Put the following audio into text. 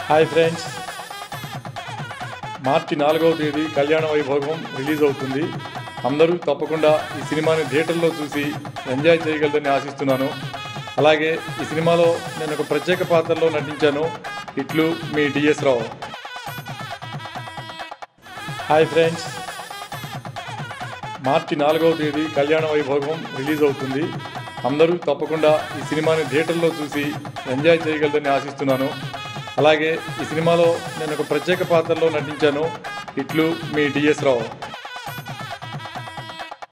hi friends మార్చి నాలుగవ తేదీ కళ్యాణ వైభోగం రిలీజ్ అవుతుంది అందరూ తప్పకుండా ఈ సినిమాని థియేటర్లో చూసి ఎంజాయ్ చేయగలరని ఆశిస్తున్నాను అలాగే ఈ సినిమాలో నేను ఒక ప్రత్యేక పాత్రలో నటించాను ఇట్లు మీ డిఎస్ రావు హాయ్ ఫ్రెండ్స్ మార్చి నాలుగవ తేదీ కళ్యాణ వైభోగం రిలీజ్ అవుతుంది అందరూ తప్పకుండా ఈ సినిమాని థియేటర్లో చూసి ఎంజాయ్ చేయగలరని ఆశిస్తున్నాను అలాగే ఈ సినిమాలో నేను ఒక ప్రత్యేక పాత్రలో నటించాను ఇట్లు మీ డిఎస్ రావు